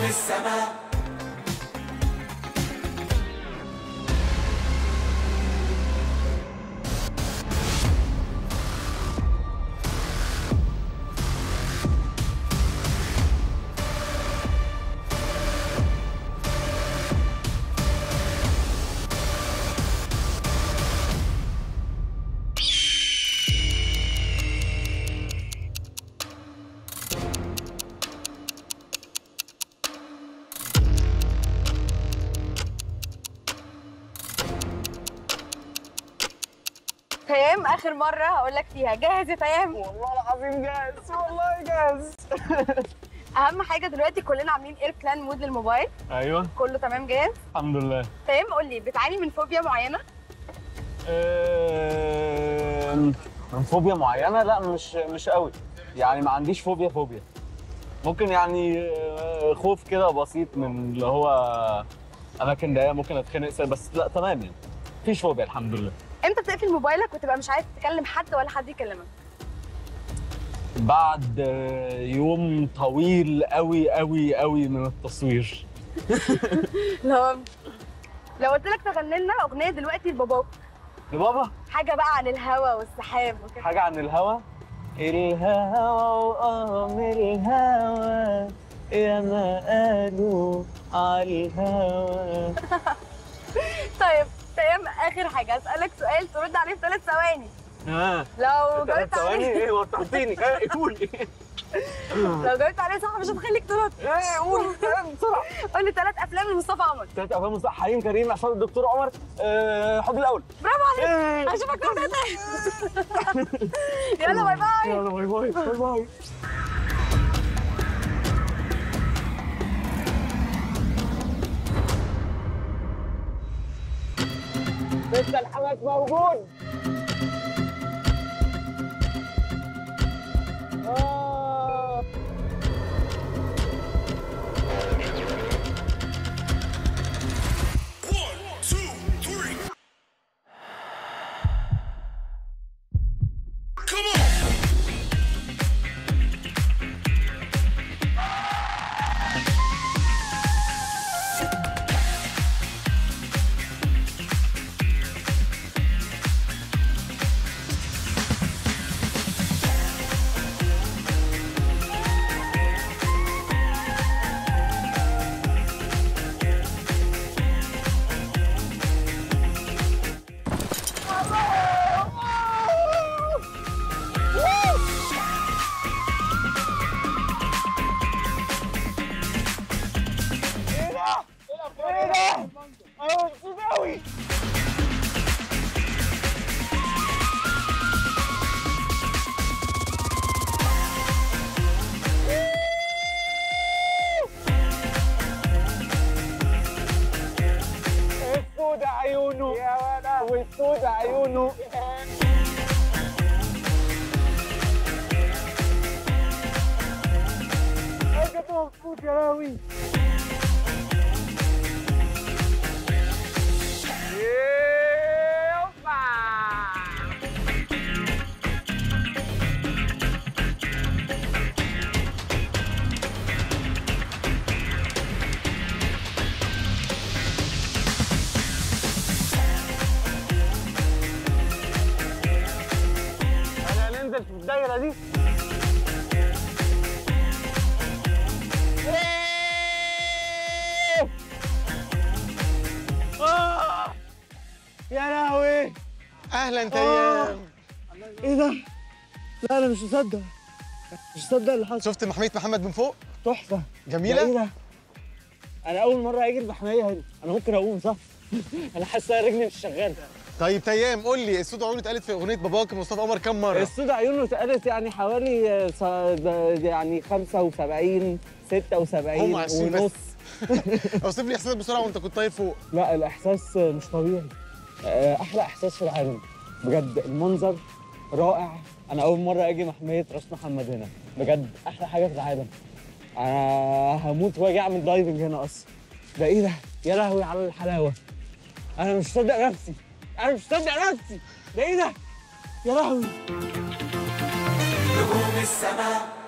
السماء تيام اخر مره هقول لك فيها جاهز يا تيام والله العظيم جاهز والله جاهز اهم حاجه دلوقتي كلنا عاملين اير بلان مود للموبايل ايوه كله تمام جاهز الحمد لله تيام قول لي بتعاني من فوبيا معينه أم، من فوبيا معينه لا مش مش قوي يعني ما عنديش فوبيا فوبيا ممكن يعني آه، خوف كده بسيط من اللي هو اماكن ضيقه ممكن اتخنق سنة، بس لا تمام يعني مفيش فوبيا الحمد لله امتى بتقفل موبايلك وتبقى مش عايز تكلم حد ولا حد يكلمك بعد آه، يوم طويل قوي قوي قوي من التصوير لو لو قلت لك تغني لنا اغنيه دلوقتي لباباك يا بابا حاجه بقى عن الهوا والسحاب وكده حاجه عن الهوا الهوا وقام الهوا يا ما قالوا على الهوا طيب تيام اخر حاجه اسالك سؤال ترد عليه في ثلاث ثواني اه لو ثلاث جاوبت ثواني عليه ايه وترتيني ايه قولي لو جاوبت عليه صح مش هتخليك ترد ايه قولي بسرعه قول لي ثلاث افلام لمصطفى عمر ثلاث افلام صح حليم كريم عشان الدكتور عمر آه، حب الاول برافو عليك إيه. هشوفك ترد تاني يلا باي باي يلا باي باي باي باي لسه الحماس موجود آه. ايه ده؟ ايه ده؟ انا مبسوط قوي السود عيونه يا ولد والسود عيونه انا كنت مبسوط يا راوي انا هننزل في الدايره دي آه! يا لهوي اهلا تيام ايه ده؟ لا انا مش مصدق مش مصدق اللي حصل شفت محميه محمد من فوق تحفه جميله ده ايه ده؟ انا اول مره اجي البحريه هنا انا ممكن اقوم صح؟ انا حاسس ان رجلي مش شغاله طيب تيام قول لي الصوت عيونه اتقالت في اغنيه باباك مصطفى قمر كام مره السود عيونه اتقالت يعني حوالي آه، ص- د- يعني 75 76 هم 20 بس. ونص اوصف لي احساسك بسرعه وانت كنت طاير فوق لا الاحساس مش طبيعي آه، احلى احساس في العالم بجد المنظر رائع انا اول مره اجي محميه راس محمد هنا بجد احلى حاجه في العالم انا هموت واجي اعمل دايفنج هنا اصلا ده ايه ده يا لهوي على الحلاوه انا مش مصدق نفسي انا مش مصدق نفسي ده ايه ده يا لهوي نجوم السماء